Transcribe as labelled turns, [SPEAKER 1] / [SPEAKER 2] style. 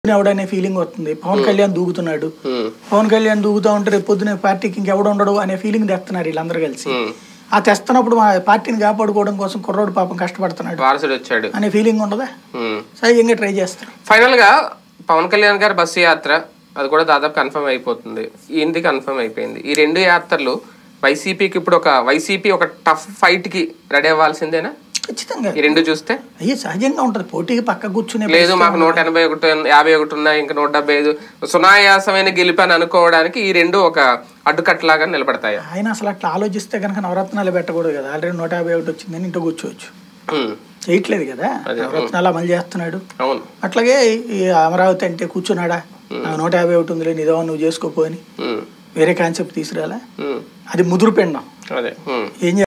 [SPEAKER 1] ఎవడనే feeling వస్తుంది పవన్ కళ్యాణ్ దూకుతున్నాడు
[SPEAKER 2] ఉమ్,
[SPEAKER 1] పవన్ కళ్యాణ్ దూకుతా ఉంటే రేపు పొద్దున పార్టీకి ఇంకెవడు ఉండడు అనే ఫీలింగ్ తెస్తున్నారు వీళ్ళందరూ కలిసి
[SPEAKER 2] ఉమ్.
[SPEAKER 1] ఆ తెస్తున్నప్పుడు మా పార్టీని కాపాడుకోవడం కోసం కుర్రోడు పాపం కష్టపడుతున్నాడు
[SPEAKER 2] వారసుడు వచ్చాడు
[SPEAKER 1] అనే ఫీలింగ్ ఉండదా
[SPEAKER 2] ఉమ్.
[SPEAKER 1] సహజంగా ట్రై చేస్తారు
[SPEAKER 2] ఫైనల్ గా పవన్ కళ్యాణ్ గారి బస్సు యాత్ర అది కూడా దాదాపు కన్ఫర్మ్ అయిపోతుంది ఈయనది కన్ఫర్మ్ అయిపోయింది ఈ రెండు యాత్రలు వైసీపీకి ఇప్పుడు ఒక వైసీపీ ఒక టఫ్ ఫైట్ కి రెడీ అవ్వాల్సిందేనా
[SPEAKER 1] ఖచ్చితంగా
[SPEAKER 2] ఈ రెండు చూస్తే
[SPEAKER 1] అయ్యే సహజంగా ఉంటది పోటీకి పక్క కూర్చునే
[SPEAKER 2] లేదు మాకు నూట ఎనభై ఒకటి యాభై ఒకటి ఉన్నాయి ఇంకా నూట డెబ్బై ఐదు సునాయాసమైన గెలిపాను అనుకోవడానికి ఈ రెండు ఒక అడ్డుకట్టలాగా నిలబడతాయా
[SPEAKER 1] ఆయన అసలు అట్లా ఆలోచిస్తే కనుక నవరత్నాలు పెట్టకూడదు కదా ఆల్రెడీ నూట యాభై ఒకటి వచ్చిందని ఇంట్లో కూర్చోవచ్చు
[SPEAKER 2] ఉమ్,
[SPEAKER 1] చేయట్లేదు కదా నవరత్నాలు అమలు చేస్తున్నాడు
[SPEAKER 2] అవును
[SPEAKER 1] అట్లాగే ఈ అమరావతి అంటే కూర్చున్నాడా నాకు నూట యాభై ఒకటి ఉందిలే నిదో నువ్వు చేసుకోపో అని
[SPEAKER 2] ఉమ్,
[SPEAKER 1] వేరే కాన్సెప్ట్ తీసుకురాలా
[SPEAKER 2] ఉమ్,
[SPEAKER 1] అది ముదురు పిండం
[SPEAKER 2] అదే ఉమ్.
[SPEAKER 1] ఏం